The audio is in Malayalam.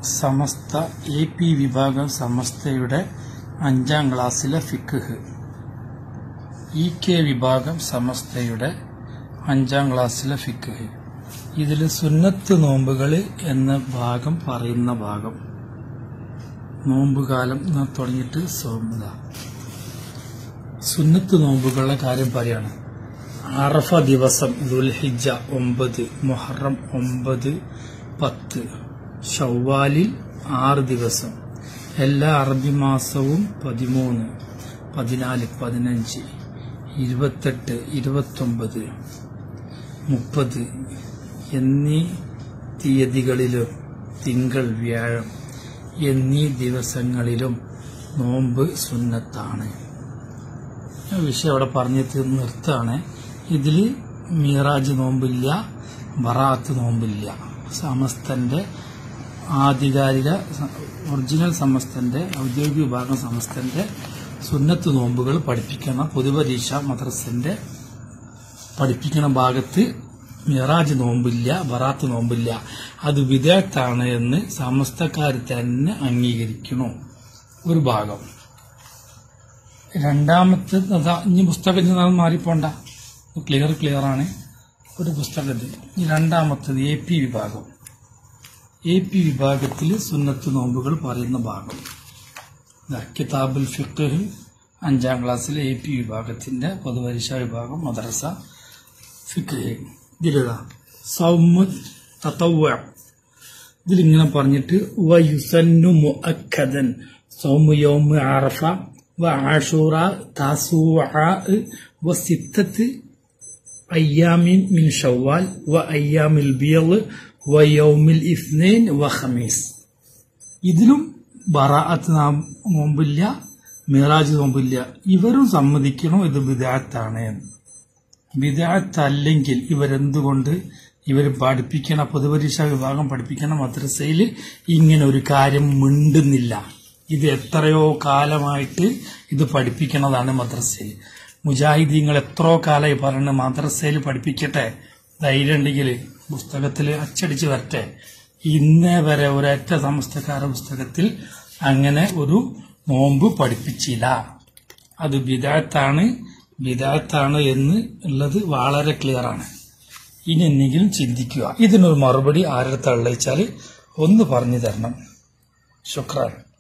സമസ്ത എ പി വിഭാഗം സമസ്തയുടെ അഞ്ചാം ക്ലാസ്സിലെ ഫിഖ്ഹ് ഇ കെ വിഭാഗം സമസ്തയുടെ അഞ്ചാം ക്ലാസ്സിലെ ഫിഖ്ഹ് ഇതിൽ സുന്നത്ത് നോമ്പുകൾ എന്ന ഭാഗം പറയുന്ന ഭാഗം നോമ്പുകാലം എന്ന് തുടങ്ങിയിട്ട് സോമത സുന്നത്ത് നോമ്പുകളുടെ കാര്യം പറയാണ് അറഫ ദിവസം ദുൽഹിജ ഒമ്പത് മുഹറം ഒമ്പത് പത്ത് ഷവ്വാലിൽ ആറ് ദിവസം എല്ലാ അറബി മാസവും പതിമൂന്ന് പതിനാല് പതിനഞ്ച് ഇരുപത്തെട്ട് ഇരുപത്തൊമ്പത് മുപ്പത് എന്നീ തീയതികളിലും തിങ്കൾ വ്യാഴം എന്നീ ദിവസങ്ങളിലും നോമ്പ് സുന്നത്താണ് ആ വിഷയം അവിടെ പറഞ്ഞു തീർന്ന് നിർത്താണ് ഇതിൽ മീറാജ് നോമ്പില്ല ബറാത്ത് നോമ്പില്ല സമസ്തന്റെ ആധികാരിക സ- ഒറിജിനൽ സമസ്തന്റെ ഔദ്യോഗിക വിഭാഗം സമസ്തന്റെ സുന്നത്ത് നോമ്പുകൾ പഠിപ്പിക്കുന്ന പൊതുപരീക്ഷ മദ്രസന്റെ പഠിപ്പിക്കുന്ന ഭാഗത്ത് മിറാജ് നോമ്പില്ല ബറാത്ത് നോമ്പില്ല അത് വിദേത്താണ് എന്ന് സമസ്തക്കാർ തന്നെ അംഗീകരിക്കണു ഒരു ഭാഗം രണ്ടാമത്തെ അതാ ഇനി പുസ്തകത്തിൽ നിന്ന് മാറിപ്പോണ്ട ക്ലിയർ ക്ലിയർ ആണ് ഒരു പുസ്തകത്തിൽ ഇനി രണ്ടാമത്തത് എ പി വിഭാഗം എ പി വിഭാഗത്തിൽ സുന്നത്ത് നോമ്പുകൾ പറയുന്ന ഭാഗം ദാ കിതാബുൽ ഫിഖ് അഞ്ചാം ക്ലാസ്സിലെ എ പി വിഭാഗത്തിന്റെ പൊതുപരീക്ഷാ വിഭാഗം മദ്രസ ഫിഖ് ഇതിലിതാ സൗമ് തത്തവ്വ ഇതിലിങ്ങനെ പറഞ്ഞിട്ട് വയുസന്നു മുഅക്കദൻ സൗമു യൗമു അറഫ വ ആഷൂറ താസൂഅ വ സിത്തത്ത് അയ്യാമിൻ മിൻ ഷവ്വാൽ വ അയ്യാമിൽ ബിയൽ വ യൗമിൽ ഇസ്നൈൻ വ ഖമീസ് ഇതിലും ബറാഅത്ത് നാം- നോമ്പില്ല മിറാജ് നോമ്പില്ല ഇവരും സമ്മതിക്കണോ ഇത് ബിദാത്താണ് എന്ന് ബിദാത്ത് അല്ലെങ്കിൽ ഇവരെന്തുകൊണ്ട് ഇവർ പഠിപ്പിക്കണ പൊതുപരീക്ഷാ വിഭാഗം പഠിപ്പിക്കണ മദ്രസയിൽ ഇങ്ങനെ ഒരു കാര്യം മിണ്ടുന്നില്ല ഇത് എത്രയോ കാലമായിട്ട് ഇത് പഠിപ്പിക്കണതാണ് മദ്രസയിൽ മുജാഹിദീങ്ങൾ എത്രയോ കാലമായി പറയുന്നത് മദ്രസയിൽ പഠിപ്പിക്കട്ടെ ധൈര്യം ഉണ്ടെങ്കിൽ പുസ്തകത്തിൽ അച്ചടിച്ച് വരട്ടെ ഇന്നേ വരെ ഒരൊറ്റ സമസ്തക്കാര പുസ്തകത്തിൽ അങ്ങനെ ഒരു നോമ്പ് പഠിപ്പിച്ചില്ല അത് ബിദാത്താണ് ബിദാത്താണ് എന്ന് ഉള്ളത് വളരെ ക്ലിയർ ആണ് ഇനി എന്തെങ്കിലും ചിന്തിക്കുക ഇതിനൊരു മറുപടി ആരുടെ തള്ളിച്ചാൽ ഒന്ന് പറഞ്ഞു തരണം ശുക്രാൻ